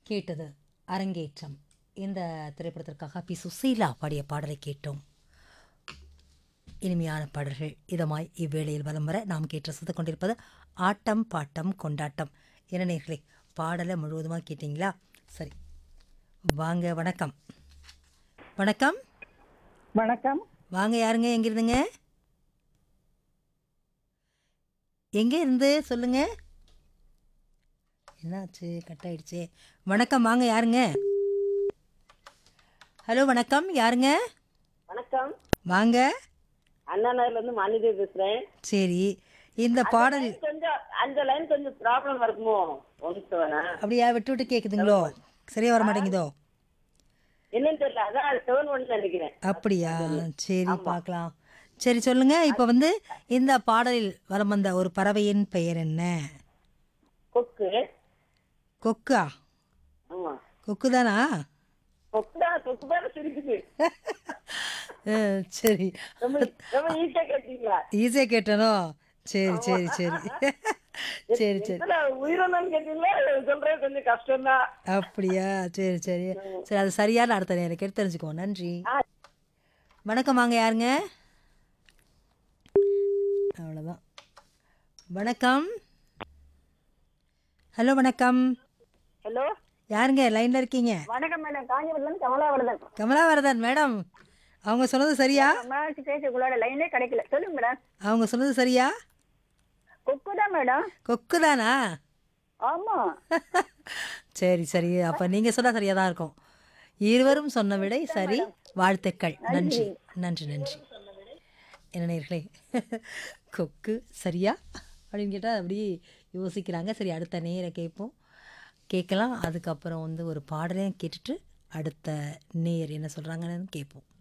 கேட்டது அரங்கேற்றம் இந்த திரைப்படத்திற்காக பி சுசீலா பாடிய பாடலை கேட்டோம் இனிமையான பாடல்கள் இதமாய் இவ்வேளையில் வலம் வர நாம் கேட்டு ரசித்துக் கொண்டிருப்பது ஆட்டம் பாட்டம் கொண்டாட்டம் என்ன நேர்களே பாடலை முழுவதுமாக கேட்டிங்களா சரி வாங்க வணக்கம் வணக்கம் வணக்கம் வாங்க யாருங்க எங்க இருந்துங்க எங்க இருந்து சொல்லுங்க என்னாச்சு கட் ஆயிடுச்சு வணக்கம் வாங்க யாருங்க ஹலோ வணக்கம் யாருங்க வணக்கம் வாங்க அண்ணா நகர்ல இருந்து மாநில பேசுறேன் சரி இந்த பாடல் கொஞ்சம் அந்த லைன் கொஞ்சம் ப்ராப்ளம் இருக்குமோ ஒன்று வேணா அப்படியா விட்டு விட்டு கேட்குதுங்களோ சரியா வர மாட்டேங்குதோ என்னன்னு தெரியல அதான் செவன் ஒன் நினைக்கிறேன் அப்படியா சரி பார்க்கலாம் சரி சொல்லுங்க இப்போ வந்து இந்த பாடலில் வலம் வந்த ஒரு பறவையின் பெயர் என்ன கொக்கு கொக்கா ஆமா கொக்கு தானா கொக்கு தான் கொக்கு தான் சிரிக்குது அஹ், சரி ரொம்ப ரொம்ப ஈஸியா கேட்டீங்களா ஈஸியாக கேட்டனோ சரி சரி சரி சரி சரி இதுல உயிரினம்னு கேட்டீங்களா சொல்றது கொஞ்சம் கஷ்டம் தான் அப்படியா சரி சரி சரி அது சரியான அடுத்த நேரம் கேட்டு தெரிஞ்சுக்கோ நன்றி வணக்கம் வாங்க யாருங்க அவ்வளோதான் வணக்கம் ஹலோ வணக்கம் ஹலோ யாருங்க லைனில் இருக்கீங்க வணக்கம் மேடம் காஞ்சிபுரத்துல கமலாவரதன் கமலாவரதன் மேடம் அவங்க சொன்னது சரியா மேட்ச் பேச உங்களோட லைனே கிடைக்கல சொல்லுங்க மேடம் அவங்க சொன்னது சரியா கொக்கு தான் மேடம் கொக்கு தானா ஆமா சரி சரி அப்போ நீங்கள் சொன்னால் சரியாக தான் இருக்கும் இருவரும் சொன்ன விடை சரி வாழ்த்துக்கள் நன்றி நன்றி நன்றி என்ன நேர்களே கொக்கு சரியா அப்படின்னு கேட்டால் அப்படியே யோசிக்கிறாங்க சரி அடுத்த நேரை கேட்போம் கேட்கலாம் அதுக்கப்புறம் வந்து ஒரு பாடலையும் கேட்டுட்டு அடுத்த நேர் என்ன சொல்கிறாங்கன்னு கேட்போம்